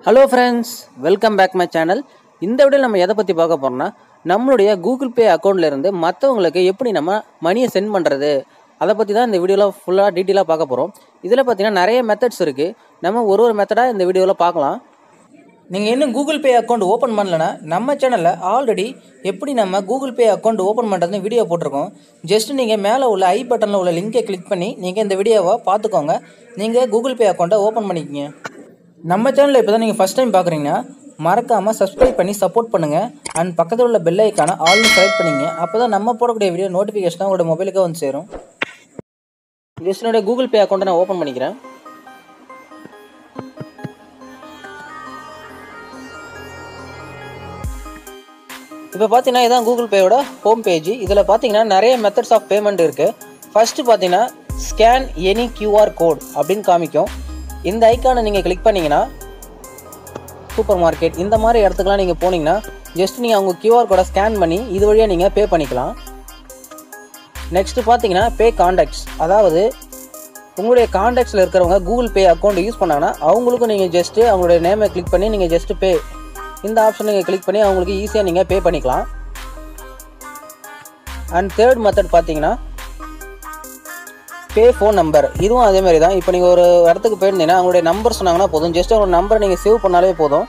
hello friends welcome back my channel இந்த வீடியோவில் நம்ம எதை பற்றி பார்க்க போகிறோம்னா நம்மளுடைய கூகுள் பே அக்கௌண்ட்ல இருந்து மற்றவங்களுக்கு எப்படி நம்ம மணியை சென்ட் பண்ணுறது அதை பற்றி தான் இந்த வீடியோவில் ஃபுல்லாக டீட்டெயிலாக பார்க்க போகிறோம் இதில் பார்த்தீங்கன்னா நிறைய மெத்தட்ஸ் இருக்குது நம்ம ஒரு ஒரு மெத்தடாக இந்த வீடியோவில் பார்க்கலாம் நீங்கள் இன்னும் கூகுள் பே அக்கௌண்ட் ஓப்பன் பண்ணலன்னா நம்ம சேனலில் ஆல்ரெடி எப்படி நம்ம கூகுள் பே அக்கௌண்ட் ஓப்பன் பண்ணுறதுன்னு வீடியோ போட்டிருக்கோம் ஜஸ்ட் நீங்கள் மேலே உள்ள ஐ பட்டனில் உள்ள லிங்கை கிளிக் பண்ணி நீங்கள் இந்த வீடியோவை பார்த்துக்கோங்க நீங்கள் கூகுள் பே அக்கௌண்ட்டை ஓப்பன் பண்ணிக்கங்க நம்ம சேனலில் இப்போ தான் நீங்கள் ஃபஸ்ட் டைம் பார்க்குறீங்கன்னா மறக்காமல் சப்ஸ்கிரைப் பண்ணி சப்போர்ட் பண்ணுங்கள் அண்ட் பக்கத்தில் உள்ள பெல் ஐக்கான ஆல்னு செலக்ட் பண்ணிங்க அப்போ தான் நம்ம போடக்கூடிய வீடியோ நோட்டிஃபிகேஷன் உங்களோட மொபைலுக்கு வந்து சேரும் ஜஸ்ட் என்னுடைய கூகுள் பே அக்கௌண்ட்டை நான் ஓப்பன் பண்ணிக்கிறேன் இப்போ பார்த்தீங்கன்னா இதான் கூகுள் பேயோட ஹோம் பேஜ் இதில் பார்த்தீங்கன்னா நிறைய மெத்தட்ஸ் ஆஃப் பேமெண்ட் இருக்குது ஃபஸ்ட்டு பார்த்தீங்கன்னா ஸ்கேன் எனி கியூஆர் கோட் அப்படின்னு காமிக்கும் இந்த ஐக்கானை நீங்கள் கிளிக் பண்ணிங்கன்னா சூப்பர் மார்க்கெட் இந்த மாதிரி இடத்துக்குலாம் நீங்கள் போனீங்கன்னா ஜஸ்ட் நீங்கள் அவங்க கியூஆர் கோடை ஸ்கேன் பண்ணி இது வழியாக நீங்கள் பே பண்ணிக்கலாம் நெக்ஸ்ட் பார்த்தீங்கன்னா பே காண்டாக்ட்ஸ் அதாவது உங்களுடைய காண்டாக்ட்ஸில் இருக்கிறவங்க கூகுள் பே அக்கௌண்ட் யூஸ் பண்ணாங்கன்னா அவங்களுக்கும் நீங்கள் ஜஸ்ட்டு அவங்களுடைய நேமை கிளிக் பண்ணி நீங்கள் ஜஸ்ட்டு பே இந்த ஆப்ஷன் நீங்கள் கிளிக் பண்ணி அவங்களுக்கு ஈஸியாக நீங்கள் பே பண்ணிக்கலாம் அண்ட் தேர்ட் மெத்தட் பார்த்தீங்கன்னா பே ஃபோன் நம்பர் இதுவும் அதே மாதிரி தான் இப்போ நீங்கள் ஒரு இடத்துக்கு போயிருந்தீங்கன்னா அவங்களுடைய நம்பர் சொன்னாங்கன்னா போதும் ஜஸ்ட் அவங்களோட நம்பரை நீங்கள் சேவ் பண்ணாலே போதும்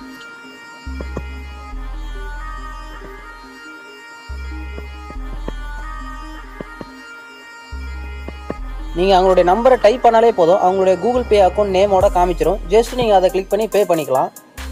நீங்கள் அவங்களுடைய நம்பரை டைப் பண்ணாலே போதும் அவங்களுடைய கூகுள் பே அக்கௌண்ட் நேமோட காமிச்சிரும் ஜஸ்ட் நீங்கள் அதை கிளிக் பண்ணி பே பண்ணிக்கலாம்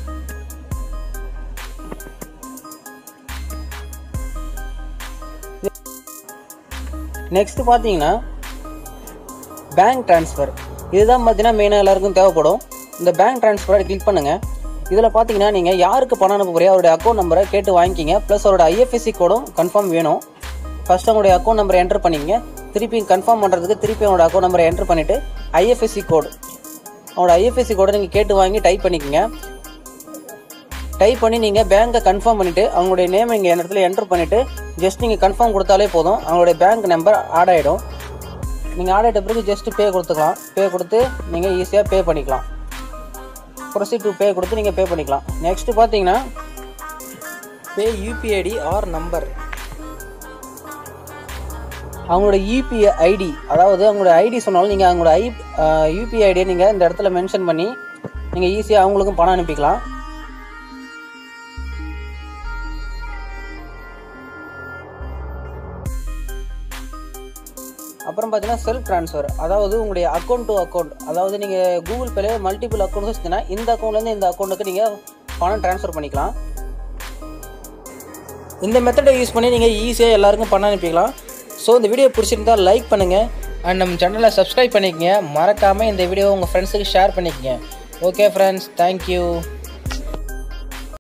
நெக்ஸ்ட் பார்த்தீங்கன்னா பேங்க் ட்ரான்ஸ்ஃபர் இதுதான் பார்த்தீங்கன்னா மெயினாக எல்லாருக்கும் தேவைப்படும் இந்த பேங்க் ட்ரான்ஸ்ஃபரை கிளிக் பண்ணுங்கள் இதில் பார்த்தீங்கன்னா நீங்கள் யாருக்கு பணம் அனுப்ப போறியோ அவருடைய அக்கௌண்ட் நம்பரை கேட்டு வாங்கிக்கிங்க ப்ளஸ் அவரோட ஐஎஃப்எஸ்சி கோடும் கன்ஃபார்ம் வேணும் ஃபஸ்ட் அவங்களுடைய அக்கௌண்ட் நம்பரை என்டர் பண்ணிக்கங்க திருப்பி கன்ஃபார்ம் பண்ணுறதுக்கு திருப்பி அவங்களோட அக்கௌண்ட் நம்பரை என்டர் பண்ணிவிட்டு ஐஎஃப்எஸ்சி கோடு அவங்களோட ஐஎஃப்எஸ்சி கோடை நீங்கள் கேட்டு வாங்கி டைப் பண்ணிக்கோங்க டைப் பண்ணி நீங்கள் பேங்க்கை கன்ஃபார்ம் பண்ணிவிட்டு அவங்களுடைய நேம் இங்கே இந்த இடத்துல என்டர் பண்ணிவிட்டு ஜஸ்ட் நீங்கள் கன்ஃபார்ம் கொடுத்தாலே போதும் அவங்களுடைய பேங்க் நம்பர் ஆட் ஆகிடும் நீங்கள் ஆட் ஆகிட்ட பிறகு ஜஸ்ட் பே கொடுத்துக்கலாம் பே கொடுத்து நீங்கள் ஈஸியாக பே பண்ணிக்கலாம் ப்ரொசீட் டு பே கொடுத்து நீங்கள் பே பண்ணிக்கலாம் நெக்ஸ்ட் பார்த்தீங்கன்னா பே யூபிஐடி ஆர் நம்பர் அவங்களோட யூபிஐ ஐடி அதாவது அவங்களோட ஐடி சொன்னாலும் நீங்கள் அவங்களோட ஐ யூபிஐ ஐடியை நீங்கள் இந்த இடத்துல மென்ஷன் பண்ணி நீங்கள் ஈஸியாக அவங்களுக்கும் பணம் அனுப்பிக்கலாம் அப்புறம் பார்த்தீங்கன்னா செல்ஃப் ட்ரான்ஸ்ஃபர் அதாவது உங்களுடைய அக்கௌண்ட் டு அக்கௌண்ட் அதாவது நீங்கள் கூகுள் பேல மல்டிபிள் அக்கௌண்ட் வச்சுன்னா இந்த அக்கௌண்ட்லேருந்து இந்த அக்கௌண்ட்டுக்கு நீங்கள் பணம் ட்ரான்ஸ்ஃபர் பண்ணிக்கலாம் இந்த மெத்தடை யூஸ் பண்ணி நீங்கள் ஈஸியாக எல்லாருக்கும் பணம் அனுப்பிக்கலாம் ஸோ இந்த வீடியோ பிடிச்சிருந்தா லைக் பண்ணுங்கள் அண்ட் நம்ம சேனலை சப்ஸ்கிரைப் பண்ணிக்கங்க மறக்காமல் இந்த வீடியோ உங்கள் ஃப்ரெண்ட்ஸுக்கு ஷேர் பண்ணிக்கங்க ஓகே ஃப்ரெண்ட்ஸ் தேங்க்யூ